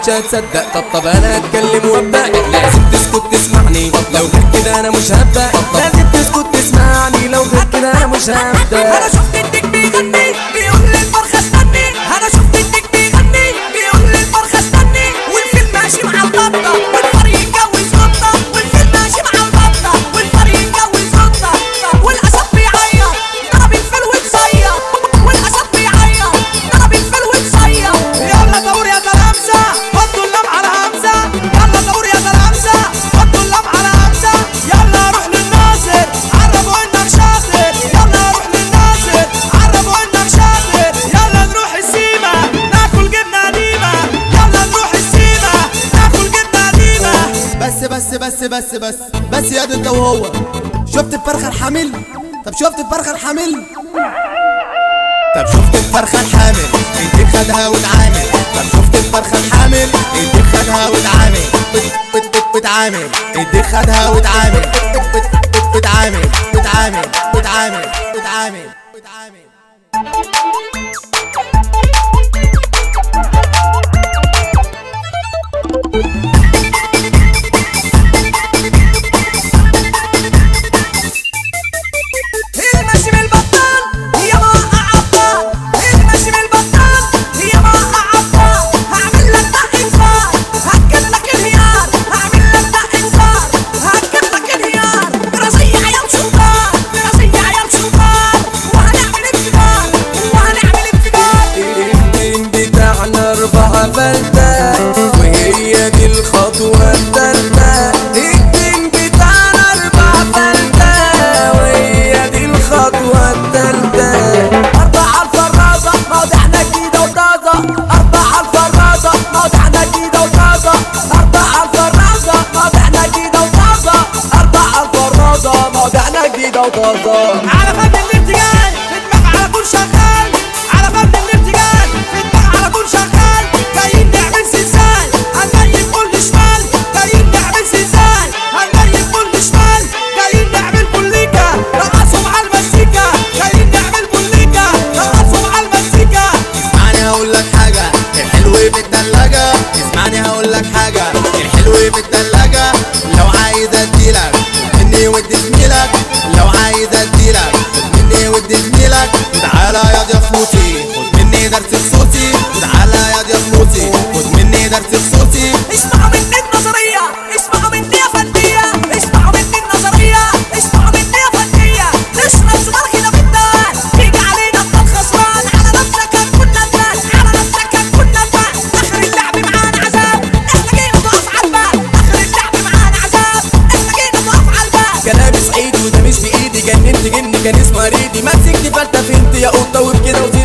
مش هتصدق طب طب انا هتكلم وابدا لازم تسكت تسمعني لو غير كده انا مش هبدا لازم تسكت تسمعني لو غير كده انا مش هبدا انا شفت الديك بيغني بيقول لي الفرخه استني انا شفت الديك بيغني بيقول لي الفرخه استني والفيل ماشي مع البطه والفار يتجوز قطه والفيل ماشي مع البطه والفار يتجوز قطه والاسد بيعيط ضرب الفيل وتصيط والاسد بيعيط ضرب الفيل وتصيط يلا دور يا تلامسه حطوا اللام على همزه يلا دور يا تلامسه حطوا اللام على همزه يلا روح للناصر عرفوا انك شاطر يلا روح للناصر عرفوا انك شاطر يلا نروح السيما ناكل جبنه قديمه يلا نروح السيما ناكل جبنه قديمه بس بس بس بس بس بس يا دي انت وهو شفت الفرخه الحامل طب شفت الفرخه الحامل طب شفت الفرخه الحامل ايديك خدها واتعامل طب شفت الفرخه الحامل ايديك خدها واتعامل وت- وت- وت- واتعامل ايديك خدها واتعامل وت- وت- وت- واتعامل واتعامل واتعامل واتعامل واتعامل المشي بالبطال هي ما عطال المشي بالبطال هي ما عطال هعمل لك دق انذار هكب لك انهيار هعمل لك دق انذار هكب لك انهيار راسية عيال شطار راسية عيال شطار وهنعمل انفجار وهنعمل انفجار الدين بتاعنا أربعة فلتة وهي دي الخطوة التالتة الدين بتاعنا أربعة فلتة وهي دي الخطوة التالتة أربعة الفرازة موضعنا جديدة وطازة أربعة الفرازة موضعنا جديدة وطازة أربعة الفرازة موضعنا جديدة وطازة أربعة الفرازة موضعنا جديدة وطازة على فن الارتجال في دماغ على طول شغال على فن الارتجال في دماغ على طول شغال جايين نعمل زلزال هنجيب كل شمال جايين نعمل زلزال هنجيب كل شمال جايين نعمل بوليكا رقصهم على المزيكا جايين نعمل بوليكا رقصهم على المزيكا اسمعني هقول لك حاجة الحلو في التلاجة اسمعني هقول لك حاجة الحلو في التلاجة لو عايز اديلك خد مني ودي زميلك لو عايز اديلك خد مني ودي زميلك وتعالى يا دي فلوسي خد مني درس خصوصي وتعالى يا دي فلوسي خد مني درس خصوصي اسمعوا مني النظرية اسمعوا مني يا فنية اسمعوا مني النظرية اسمعوا مني يا فنية نشرب سجارة كده بالدان تيجي علينا الضل خسران على نفسك هتكون ندمان على نفسك هتكون ندمان اخر اللعب معانا عذاب احنا جينا نقف على الباب اخر اللعب معانا عذاب احنا جينا نقف على الباب كلامي سعيد وده مش بايدي جننت جني كان اسمه ريدي مسكت فلتة فهمت يا قطة وبكده وزيد